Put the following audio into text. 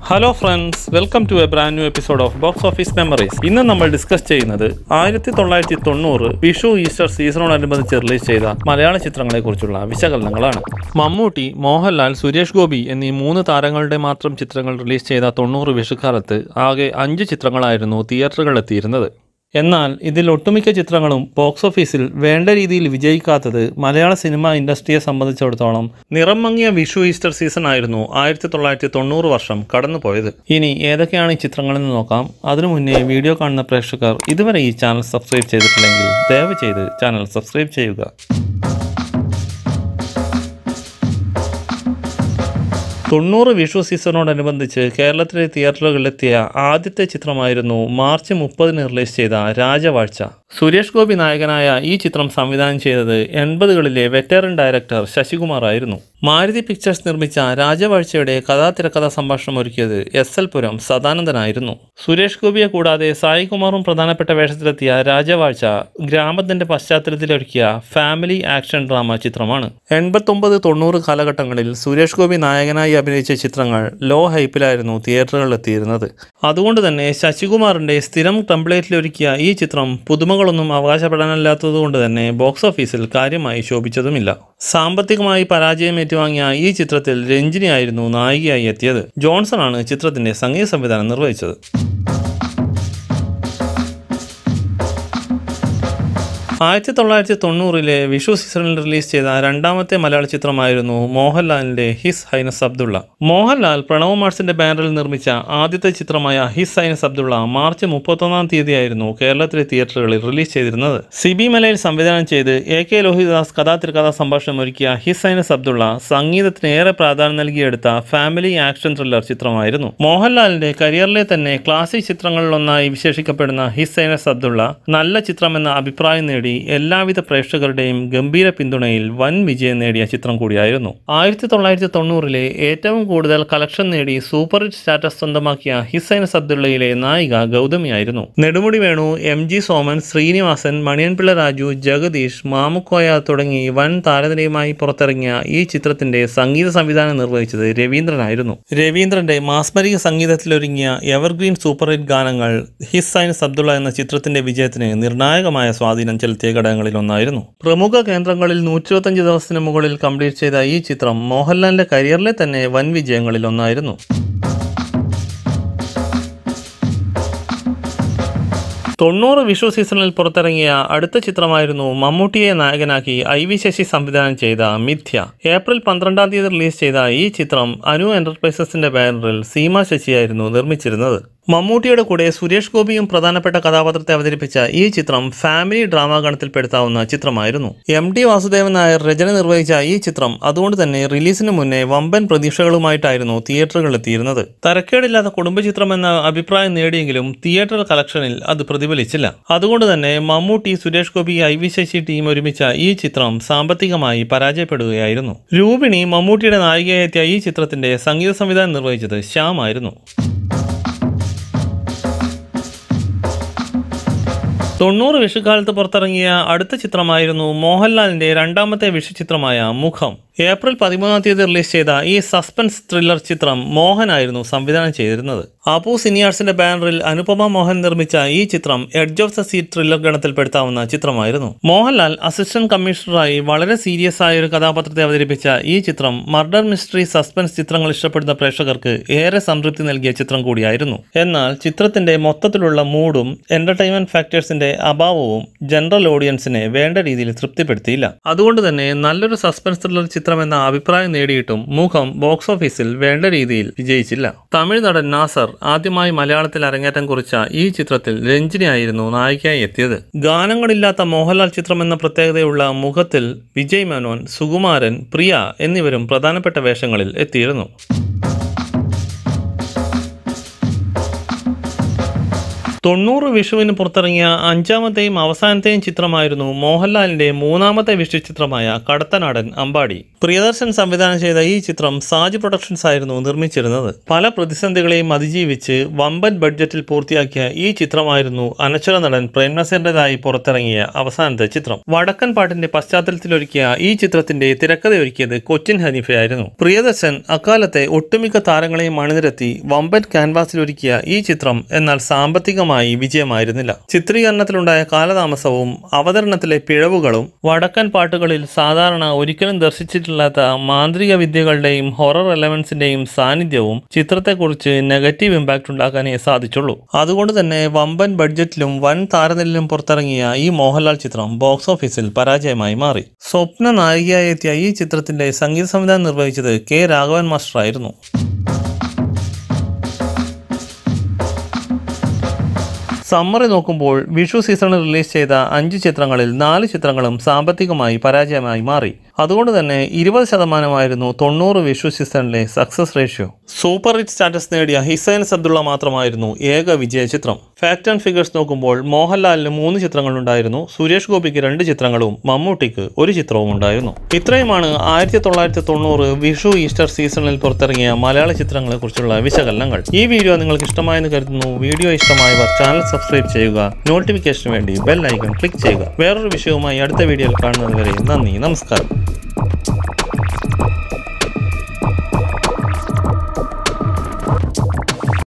hello friends welcome to a brand new episode of box office memories ഇന്ന് നമ്മൾ discuss ചെയ്യുന്നത് ആയിരത്തി തൊള്ളായിരത്തി തൊണ്ണൂറ് വിഷു ഈസ്റ്റർ സീസണോടനുബന്ധിച്ച് റിലീസ് ചെയ്ത മലയാള ചിത്രങ്ങളെ കുറിച്ചുള്ള വിശകലനങ്ങളാണ് മമ്മൂട്ടി മോഹൻലാൽ സുരേഷ് ഗോപി എന്നീ മൂന്ന് താരങ്ങളുടെ മാത്രം ചിത്രങ്ങൾ റിലീസ് ചെയ്ത തൊണ്ണൂറ് വിഷുക്കാലത്ത് ആകെ അഞ്ച് ചിത്രങ്ങളായിരുന്നു തിയേറ്ററുകളിലെത്തിയിരുന്നത് എന്നാൽ ഇതിൽ ഒട്ടുമിക്ക ചിത്രങ്ങളും ബോക്സ് ഓഫീസിൽ വേണ്ട രീതിയിൽ വിജയിക്കാത്തത് മലയാള സിനിമ ഇൻഡസ്ട്രിയെ സംബന്ധിച്ചിടത്തോളം നിറം മങ്ങിയ വിഷു ഈസ്റ്റർ സീസൺ ആയിരുന്നു ആയിരത്തി തൊള്ളായിരത്തി തൊണ്ണൂറ് വർഷം കടന്നുപോയത് ഇനി ഏതൊക്കെയാണ് ഈ ചിത്രങ്ങളെന്ന് നോക്കാം അതിനു മുന്നേ വീഡിയോ കാണുന്ന പ്രേക്ഷകർ ഇതുവരെ ഈ ചാനൽ സബ്സ്ക്രൈബ് ചെയ്തിട്ടില്ലെങ്കിൽ ദയവ് ചെയ്ത് ചാനൽ സബ്സ്ക്രൈബ് ചെയ്യുക തൊണ്ണൂറ് വിഷു സീസണോടനുബന്ധിച്ച് കേരളത്തിലെ തിയേറ്ററുകളിലെത്തിയ ആദ്യത്തെ ചിത്രമായിരുന്നു മാർച്ച് മുപ്പതിന് റിലീസ് ചെയ്ത രാജവാഴ്ച സുരേഷ് ഗോപി നായകനായ ഈ ചിത്രം സംവിധാനം ചെയ്തത് എൺപതുകളിലെ വെറ്ററൻ ഡയറക്ടർ ശശികുമാർ ആയിരുന്നു മാരുതി പിക്ചേഴ്സ് നിർമ്മിച്ച രാജവാഴ്ചയുടെ കഥാതിരക്കഥ സംഭാഷണം ഒരുക്കിയത് എസ് എൽ പുരം സദാനന്ദനായിരുന്നു സുരേഷ് ഗോപിയെ കൂടാതെ സായികുമാറും പ്രധാനപ്പെട്ട വേഷത്തിലെത്തിയ രാജവാഴ്ച ഗ്രാമത്തിന്റെ പശ്ചാത്തലത്തിലൊരുക്കിയ ഫാമിലി ആക്ഷൻ ഡ്രാമ ചിത്രമാണ് എൺപത്തൊമ്പത് തൊണ്ണൂറ് കാലഘട്ടങ്ങളിൽ സുരേഷ് ഗോപി നായകനായി അഭിനയിച്ച ചിത്രങ്ങൾ ലോ ഹൈപ്പിലായിരുന്നു തിയേറ്ററുകളിലെത്തിയിരുന്നത് അതുകൊണ്ട് തന്നെ ശശികുമാറിന്റെ സ്ഥിരം ടെംപ്ലേറ്റിലൊരുക്കിയ ഈ ചിത്രം പുതുമകളൊന്നും അവകാശപ്പെടാനല്ലാത്തതുകൊണ്ട് തന്നെ ബോക്സ് ഓഫീസിൽ കാര്യമായി ശോഭിച്ചതുമില്ല സാമ്പത്തികമായി പരാജയം ഏറ്റുവാങ്ങിയ ഈ ചിത്രത്തിൽ രഞ്ജിനിയായിരുന്നു നായികയായി എത്തിയത് ജോൺസൺ ആണ് ചിത്രത്തിന്റെ സംഗീത സംവിധാനം നിർവഹിച്ചത് ആയിരത്തി തൊള്ളായിരത്തി തൊണ്ണൂറിലെ വിഷു സീസണിൽ റിലീസ് ചെയ്ത രണ്ടാമത്തെ മലയാള ചിത്രമായിരുന്നു മോഹൻലാലിന്റെ ഹിസ് ഹൈനസ് അബ്ദുള്ള മോഹൻലാൽ പ്രണവ് മാർട്സിന്റെ ബാനറിൽ നിർമ്മിച്ച ആദ്യത്തെ ചിത്രമായ ഹിസ് ഹൈനസ് അബ്ദുള്ള മാർച്ച് മുപ്പത്തൊന്നാം തീയതിയായിരുന്നു കേരളത്തിലെ തിയേറ്ററുകളിൽ റിലീസ് ചെയ്തിരുന്നത് സിബി മലയിൽ സംവിധാനം ചെയ്ത് എ കെ ലോഹിദാസ് കഥാതിരക്കഥാ സംഭാഷണം ഒരുക്കിയ ഹിസ് ഹൈനസ് അബ്ദുള്ള സംഗീതത്തിന് ഏറെ പ്രാധാന്യം നൽകിയെടുത്ത ഫാമിലി ആക്ഷൻ ത്രില്ലർ ചിത്രമായിരുന്നു മോഹൻലാലിന്റെ കരിയറിലെ തന്നെ ക്ലാസിക് ചിത്രങ്ങളിലൊന്നായി വിശേഷിക്കപ്പെടുന്ന ഹിസ് ഹൈനസ് അബ്ദുള്ള നല്ല ചിത്രമെന്ന അഭിപ്രായം നേടി എല്ലാവിധ പ്രേക്ഷകരുടെയും ഗംഭീര പിന്തുണയിൽ വൻ വിജയം നേടിയ ചിത്രം കൂടിയായിരുന്നു ആയിരത്തി തൊള്ളായിരത്തി തൊണ്ണൂറിലെ ഏറ്റവും കൂടുതൽ കളക്ഷൻ നേടി സൂപ്പർ ഹിറ്റ് സ്റ്റാറ്റസ് സ്വന്തമാക്കിയ ഹിസൈനസ് അബ്ദുള്ളയിലെ നായിക ഗൗതമിയായിരുന്നു നെടുമുടി വേണു എം ജി സോമൻ ശ്രീനിവാസൻ മണിയൻപിള്ള രാജു ജഗദീഷ് മാമുക്കോയ തുടങ്ങി വൻ താരനിരയുമായി പുറത്തിറങ്ങിയ ഈ ചിത്രത്തിന്റെ സംഗീത സംവിധാനം നിർവഹിച്ചത് രവീന്ദ്രനായിരുന്നു രവീന്ദ്രന്റെ മാസ്മരിക സംഗീതത്തിലൊരുങ്ങിയ എവർഗ്രീൻ സൂപ്പർ ഹിറ്റ് ഗാനങ്ങൾ ഹിസ് സൈൻസ് അബ്ദുള്ള എന്ന ചിത്രത്തിന്റെ വിജയത്തിന് നിർണായകമായ സ്വാധീനം ചെലുത്തിയ ഘടകങ്ങളിൽ ഒന്നായിരുന്നു പ്രമുഖ കേന്ദ്രങ്ങളിൽ നൂറ്റിരുപത്തഞ്ച് ദിവസത്തിന് മുകളിൽ കംപ്ലീറ്റ് ചെയ്ത ഈ ചിത്രം മോഹൻലാലിന്റെ കരിയറിലെ തന്നെ വൻ വിജയങ്ങളിൽ ഒന്നായിരുന്നു തൊണ്ണൂറ് വിഷു സീസണിൽ പുറത്തിറങ്ങിയ അടുത്ത ചിത്രമായിരുന്നു മമ്മൂട്ടിയെ നായകനാക്കി ഐ വി ശശി സംവിധാനം ചെയ്ത മിഥ്യ ഏപ്രിൽ പന്ത്രണ്ടാം തീയതി റിലീസ് ചെയ്ത ഈ ചിത്രം അനു എന്റർപ്രൈസസിന്റെ ബാനറിൽ സീമ ശശിയായിരുന്നു നിർമ്മിച്ചിരുന്നത് മമ്മൂട്ടിയുടെ കൂടെ സുരേഷ് ഗോപിയും പ്രധാനപ്പെട്ട കഥാപാത്രത്തെ അവതരിപ്പിച്ച ഈ ചിത്രം ഫാമിലി ഡ്രാമ ഗണത്തിൽപ്പെടുത്താവുന്ന ചിത്രമായിരുന്നു എം ടി വാസുദേവൻ നായർ രചന നിർവഹിച്ച ഈ ചിത്രം അതുകൊണ്ട് തന്നെ റിലീസിന് മുന്നേ വമ്പൻ പ്രതീക്ഷകളുമായിട്ടായിരുന്നു തിയേറ്ററുകളിലെത്തിയിരുന്നത് തരക്കേടില്ലാത്ത കുടുംബചിത്രം എന്ന അഭിപ്രായം നേടിയെങ്കിലും തിയേറ്റർ കളക്ഷനിൽ അത് പ്രതിഫലിച്ചില്ല അതുകൊണ്ട് തന്നെ Mammootty Suresh Gopi I V Sasi team ഒരുമിച്ച ഈ ചിത്രം സാമ്പത്തികമായി പരാജയപ്പെടുകയായിരുന്നു രൂപിണി മമ്മൂട്ടിയുടെ നായികയായെത്തിയ ഈ ചിത്രത്തിന്റെ സംഗീത സംവിധാനം നിർവഹിച്ചത് ശ്യാം ആയിരുന്നു തൊണ്ണൂറ് വിഷുക്കാലത്ത് പുറത്തിറങ്ങിയ അടുത്ത ചിത്രമായിരുന്നു മോഹൻലാലിന്റെ രണ്ടാമത്തെ വിഷു ചിത്രമായ മുഖം ഏപ്രിൽ പതിമൂന്നാം തീയതി റിലീസ് ചെയ്ത ഈ സസ്പെൻസ് ത്രില്ലർ ചിത്രം മോഹനായിരുന്നു സംവിധാനം ചെയ്തിരുന്നത് അപ്പു സിനിയാർട്സിന്റെ ബാനറിൽ അനുപമ മോഹൻ നിർമ്മിച്ച ഈ ചിത്രം edge of the seat thriller ഗണത്തിൽപ്പെടുത്താവുന്ന ചിത്രമായിരുന്നു മോഹൻലാൽ അസിസ്റ്റന്റ് കമ്മീഷണറായി വളരെ സീരിയസ് ആയ ഒരു കഥാപാത്രത്തെ അവതരിപ്പിച്ച ഈ ചിത്രം മർഡർ മിസ്റ്ററി സസ്പെൻസ് ചിത്രങ്ങൾ ഇഷ്ടപ്പെടുന്ന പ്രേക്ഷകർക്ക് ഏറെ സംതൃപ്തി നൽകിയ ചിത്രം കൂടിയായിരുന്നു എന്നാൽ ചിത്രത്തിന്റെ മൊത്തത്തിലുള്ള മൂഡും എന്റർടൈൻമെന്റ് ഫാക്ടേഴ്സിന്റെ അഭാവവും ജനറൽ ഓഡിയൻസിനെ വേണ്ട രീതിയിൽ തൃപ്തിപ്പെടുത്തിയില്ല അതുകൊണ്ട് തന്നെ നല്ലൊരു സസ്പെൻസ് ത്രില്ലർ ചിത്രമെന്ന അഭിപ്രായം നേടിയിട്ടും മുഖം ബോക്സ് ഓഫീസിൽ വേണ്ട രീതിയിൽ വിജയിച്ചില്ല തമിഴ് നടൻ നാസർ ആദ്യമായി മലയാളത്തിൽ അരങ്ങേറ്റം കുറിച്ച ഈ ചിത്രത്തിൽ രഞ്ജിനിയായിരുന്നു നായികയായി എത്തിയത് ഗാനങ്ങളില്ലാത്ത മോഹൻലാൽ ചിത്രം എന്ന പ്രത്യേകതയുള്ള മുഖത്തിൽ വിജയ് മേനോൻ സുകുമാരൻ പ്രിയ എന്നിവരും പ്രധാനപ്പെട്ട വേഷങ്ങളിൽ എത്തിയിരുന്നു തൊണ്ണൂറ് വിഷുവിന് പുറത്തിറങ്ങിയ അഞ്ചാമത്തെയും അവസാനത്തെയും ചിത്രമായിരുന്നു മോഹൻലാലിന്റെ മൂന്നാമത്തെ വിഷു ചിത്രമായ കടത്തനാടൻ അമ്പാടി പ്രിയദർശൻ സംവിധാനം ചെയ്ത ഈ ചിത്രം സാജ് പ്രൊഡക്ഷൻസ് ആയിരുന്നു നിർമ്മിച്ചിരുന്നത് പല പ്രതിസന്ധികളെയും അതിജീവിച്ച് വമ്പൻ ബഡ്ജറ്റിൽ പൂർത്തിയാക്കിയ ഈ ചിത്രമായിരുന്നു അനശ്വര നടൻ പ്രേംനസീറിൻ്റെതായി പുറത്തിറങ്ങിയ അവസാനത്തെ ചിത്രം വടക്കൻ പാട്ടിന്റെ പശ്ചാത്തലത്തിലൊരുക്കിയ ഈ ചിത്രത്തിന്റെ തിരക്കഥയൊരുക്കിയത് കൊച്ചിൻ ഹനീഫയായിരുന്നു പ്രിയദർശൻ അക്കാലത്തെ ഒട്ടുമിക്ക താരങ്ങളെയും അണിനിരത്തി വമ്പൻ ക്യാൻവാസിലൊരുക്കിയ ഈ ചിത്രം എന്നാൽ സാമ്പത്തികമായി വിജയമായിരുന്നില്ല ചിത്രീകരണത്തിലുണ്ടായ കാലതാമസവും അവതരണത്തിലെ പിഴവുകളും വടക്കൻ പാട്ടുകളിൽ സാധാരണ ഒരിക്കലും ദർശിച്ചിട്ടില്ലാത്ത മാന്ത്രിക വിദ്യകളുടെയും ഹൊറർ എലമെന്റ്സിന്റെയും സാന്നിധ്യവും ചിത്രത്തെക്കുറിച്ച് നെഗറ്റീവ് ഇമ്പാക്റ്റ് ഉണ്ടാക്കാനേ സാധിച്ചുള്ളൂ അതുകൊണ്ട് തന്നെ വമ്പൻ ബഡ്ജറ്റിലും വൻ താരനിലയിലും പുറത്തിറങ്ങിയ ഈ മോഹൻലാൽ ചിത്രം ബോക്സ് ഓഫീസിൽ പരാജയമായി മാറി സ്വപ്ന നായികയായി എത്തിയ ഈ ചിത്രത്തിന്റെ സംഗീത സംവിധാനം നിർവഹിച്ചത് കെ രാഘവൻ മാസ്റ്റർ ആയിരുന്നു സമ്മറി നോക്കുമ്പോൾ വിഷു സീസണിൽ റിലീസ് ചെയ്ത അഞ്ച് ചിത്രങ്ങളിൽ നാല് ചിത്രങ്ങളും സാമ്പത്തികമായി പരാജയമായി മാറി അതുകൊണ്ട് തന്നെ ഇരുപത് ശതമാനമായിരുന്നു തൊണ്ണൂറ് വിഷു സീസണിലെ success ratio super hit status നേടിയ ഹിസൈൻ സബ്ദുള്ള മാത്രമായിരുന്നു ഏക വിജയ ചിത്രം ഫാക്ട് ആൻഡ് ഫിഗേഴ്സ് നോക്കുമ്പോൾ മോഹൻലാലിന് മൂന്ന് ചിത്രങ്ങളുണ്ടായിരുന്നു സുരേഷ് ഗോപിക്ക് രണ്ട് ചിത്രങ്ങളും മമ്മൂട്ടിക്ക് ഒരു ചിത്രവും ഉണ്ടായിരുന്നു ഇത്രയുമാണ് ആയിരത്തി തൊള്ളായിരത്തി തൊണ്ണൂറ് വിഷു ഈസ്റ്റർ സീസണിൽ പുറത്തിറങ്ങിയ മലയാള ചിത്രങ്ങളെ കുറിച്ചുള്ള വിശകലനങ്ങൾ ഈ വീഡിയോ നിങ്ങൾക്ക് ഇഷ്ടമായെന്ന് കരുതുന്നു വീഡിയോ ഇഷ്ടമായവർ ചാനൽ സബ്സ്ക്രൈബ് ചെയ്യുക നോട്ടിഫിക്കേഷന് വേണ്ടി ബെൽ ഐക്കൺ ക്ലിക്ക് ചെയ്യുക വേറൊരു വിഷയവുമായി അടുത്ത വീഡിയോയിൽ കാണുന്നത് വരെ നന്ദി നമസ്കാരം